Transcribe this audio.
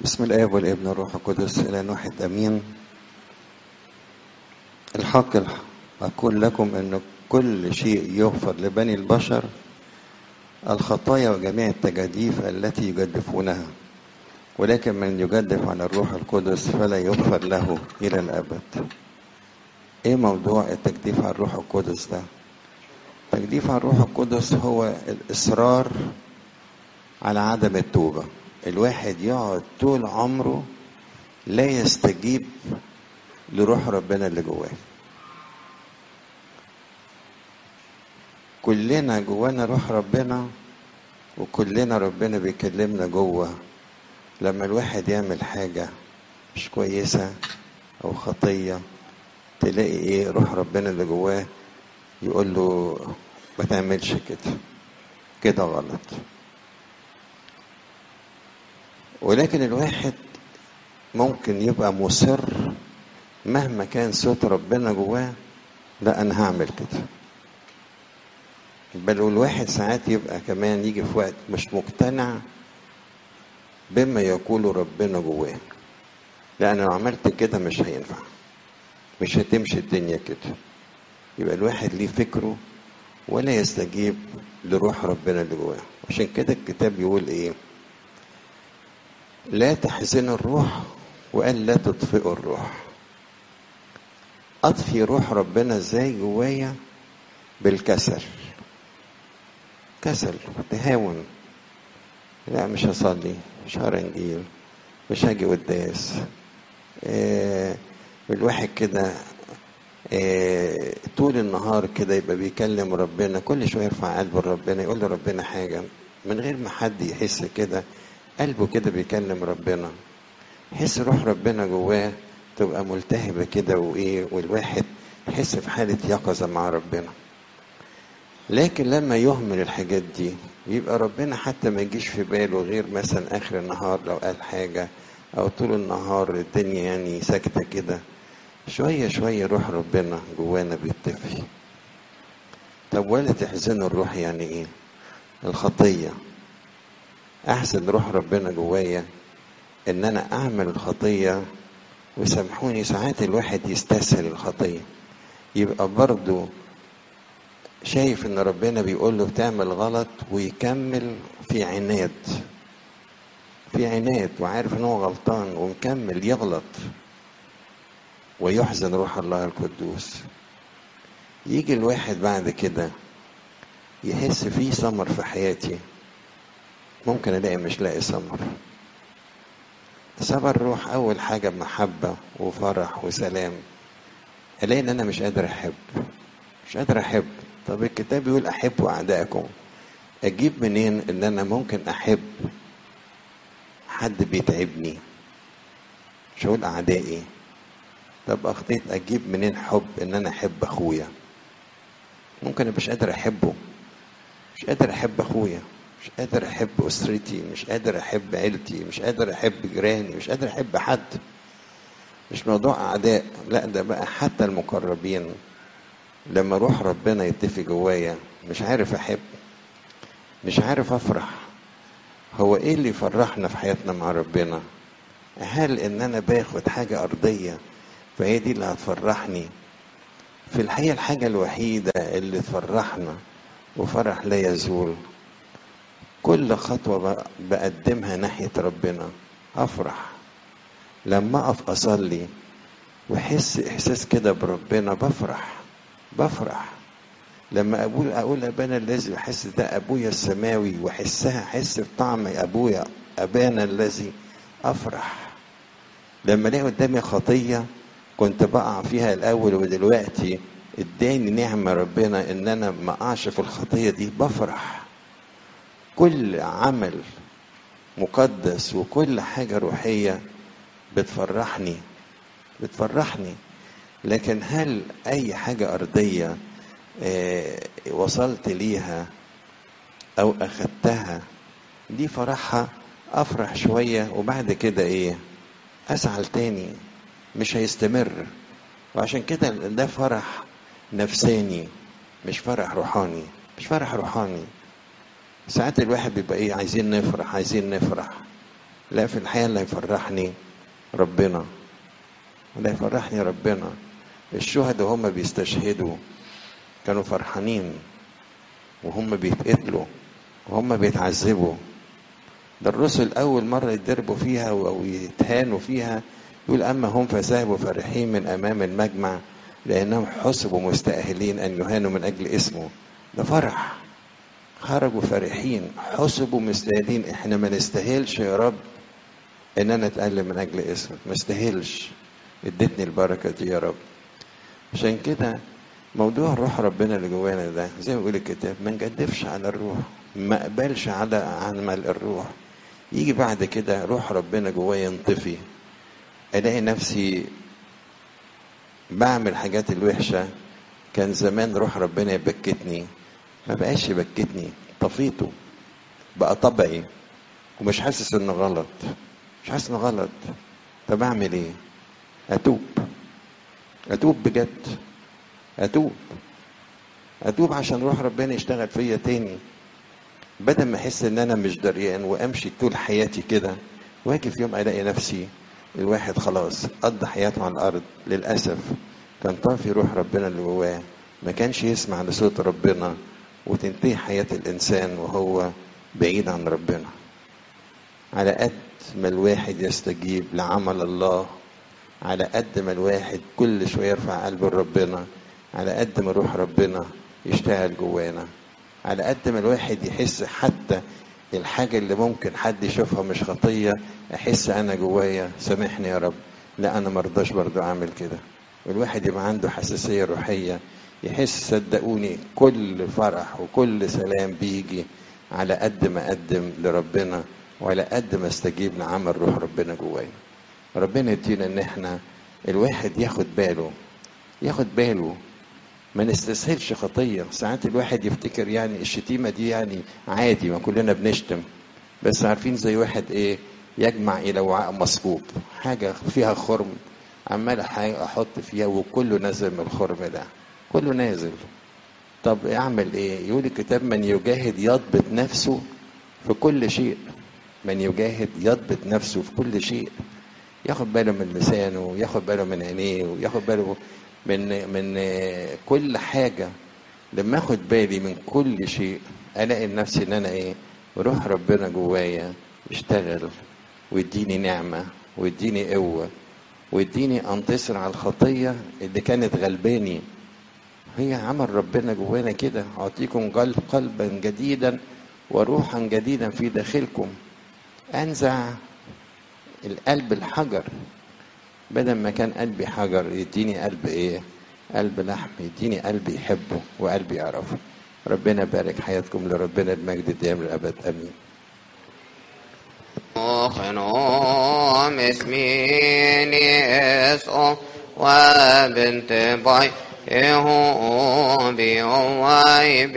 بسم الآب والابن والروح القدس إلى واحد أمين الحق أقول لكم أن كل شيء يغفر لبني البشر الخطايا وجميع التجاديف التي يجدفونها ولكن من يجدف عن الروح القدس فلا يغفر له إلى الأبد إيه موضوع التجديف على الروح القدس ده التجديف على الروح القدس هو الإصرار على عدم التوبة الواحد يقعد طول عمره لا يستجيب لروح ربنا اللي جواه كلنا جوانا روح ربنا وكلنا ربنا بيكلمنا جوه لما الواحد يعمل حاجة مش كويسة أو خطية تلاقي إيه روح ربنا اللي جواه يقول له ما تعملش كده كده غلط ولكن الواحد ممكن يبقى مصر مهما كان صوت ربنا جواه لا انا هعمل كده بل والواحد ساعات يبقى كمان يجي في وقت مش مقتنع بما يقوله ربنا جواه لا انا لو عملت كده مش هينفع مش هتمشي الدنيا كده يبقى الواحد ليه فكره ولا يستجيب لروح ربنا اللي جواه عشان كده الكتاب يقول ايه لا تحزنوا الروح وقال لا تطفئوا الروح اطفي روح ربنا ازاي جوايا بالكسل كسل تهاون لا مش هصلي مش هقرا انجيل مش هاجي قداس آه الواحد كده آه طول النهار كده يبقى بيكلم ربنا كل شويه يرفع قلبه لربنا يقول لربنا حاجه من غير ما حد يحس كده قلبه كده بيكلم ربنا يحس روح ربنا جواه تبقى ملتهبة كده وإيه والواحد يحس في حالة يقظة مع ربنا لكن لما يهمل الحاجات دي يبقى ربنا حتى ما يجيش في باله غير مثلا آخر النهار لو قال حاجة أو طول النهار الدنيا يعني ساكتة كده شوية شوية روح ربنا جوانا بيطفي طب ولا تحزنوا الروح يعني إيه؟ الخطية احسن روح ربنا جوايا ان انا اعمل الخطيه وسامحوني ساعات الواحد يستسهل الخطيه يبقى برضه شايف ان ربنا بيقول له بتعمل غلط ويكمل في عناد في عناد وعارف ان هو غلطان ومكمل يغلط ويحزن روح الله القدوس يجي الواحد بعد كده يحس فيه ثمر في حياتي ممكن الاقي مش لاقي ثمر ثمر الروح اول حاجه محبه وفرح وسلام الاقي ان انا مش قادر احب مش قادر احب طب الكتاب بيقول احبوا اعدائكم اجيب منين ان انا ممكن احب حد بيتعبني مش هقول اعدائي طب اخطيت اجيب منين حب ان انا احب اخويا ممكن مش قادر احبه مش قادر احب اخويا مش قادر احب اسرتي مش قادر احب عيلتي مش قادر احب جيراني مش قادر احب حد مش موضوع اعداء لا ده بقى حتى المقربين لما روح ربنا يتفي جوايا مش عارف احب مش عارف افرح هو ايه اللي يفرحنا في حياتنا مع ربنا هل ان انا باخد حاجة ارضية فهي دي اللي هتفرحني في الحقيقة الحاجة الوحيدة اللي تفرحنا وفرح لا يزول كل خطوة بقدمها ناحية ربنا أفرح لما أقف أصلي وأحس إحساس كده بربنا بفرح بفرح لما أقول أقول أبانا الذي أحس ده أبويا السماوي وأحسها أحس بطعم أبويا أبانا الذي أفرح لما ألاقي قدامي خطية كنت بقع فيها الأول ودلوقتي اداني نعمة ربنا إن أنا ما أقعش في الخطية دي بفرح كل عمل مقدس وكل حاجة روحية بتفرحني بتفرحني لكن هل أي حاجة أرضية آه وصلت ليها أو أخدتها دي فرحها أفرح شوية وبعد كده إيه أزعل تاني مش هيستمر وعشان كده ده فرح نفساني مش فرح روحاني مش فرح روحاني ساعات الواحد بيبقى ايه عايزين نفرح عايزين نفرح لا في الحقيقة اللي هيفرحني ربنا اللي هيفرحني ربنا الشهداء هم بيستشهدوا كانوا فرحانين وهم بيتقتلوا وهم بيتعذبوا ده الرسل أول مرة يتضربوا فيها أو يتهانوا فيها يقول أما هم فذهبوا فرحين من أمام المجمع لأنهم حسبوا مستأهلين أن يهانوا من أجل اسمه ده فرح خرجوا فرحين حسبوا مستاهلين احنا ما نستاهلش يا رب ان انا اتألم من اجل اسمك ما استاهلش اديتني البركه دي يا رب عشان كده موضوع روح ربنا اللي جوانا ده زي ما بيقول الكتاب ما نجدفش على الروح ما اقبلش على عمل الروح يجي بعد كده روح ربنا جوايا ينطفي الاقي نفسي بعمل حاجات الوحشه كان زمان روح ربنا يبكتني ما بقاش يبكتني طفيته بقى طبعي ومش حاسس انه غلط مش حاسس انه غلط طب اعمل ايه اتوب اتوب بجد اتوب اتوب عشان روح ربنا يشتغل فيا تاني بدل ما احس ان انا مش دريان وامشي طول حياتي كده واجي في يوم الاقي نفسي الواحد خلاص قضى حياته على الارض للاسف كان طافي روح ربنا اللي جواه ما كانش يسمع لصوت ربنا وتنتهي حياة الإنسان وهو بعيد عن ربنا على قد ما الواحد يستجيب لعمل الله على قد ما الواحد كل شوية يرفع قلبه لربنا على قد ما روح ربنا يشتغل جوانا على قد ما الواحد يحس حتى الحاجة اللي ممكن حد يشوفها مش خطية أحس أنا جوايا سامحني يا رب لا أنا مرضاش برضو أعمل كده والواحد يبقى عنده حساسية روحية يحس صدقوني كل فرح وكل سلام بيجي على قد ما أقدم لربنا وعلى قد ما استجيب لعمل روح ربنا جوايا ربنا يدينا ان احنا الواحد ياخد باله ياخد باله ما نستسهلش خطية ساعات الواحد يفتكر يعني الشتيمة دي يعني عادي ما كلنا بنشتم بس عارفين زي واحد ايه يجمع الى وعاء مصبوب حاجة فيها خرم عمال احط فيها وكله نازل من الخرم ده كله نازل طب اعمل ايه يقول الكتاب من يجاهد يضبط نفسه في كل شيء من يجاهد يضبط نفسه في كل شيء ياخد باله من لسانه وياخد باله من عينيه وياخد باله من من كل حاجة لما اخد بالي من كل شيء الاقي نفسي ان انا ايه روح ربنا جوايا يشتغل ويديني نعمة ويديني قوة ويديني انتصر على الخطية اللي كانت غلباني هي عمل ربنا جوانا كده اعطيكم قلب قلبا جديدا وروحا جديدا في داخلكم انزع القلب الحجر بدل ما كان قلبي حجر يديني قلب ايه قلب لحم يديني قلب يحبه وقلب يعرفه ربنا بارك حياتكم لربنا المجد الدائم للابد امين خنوم اسميني اسو وبنت باي هو بيواي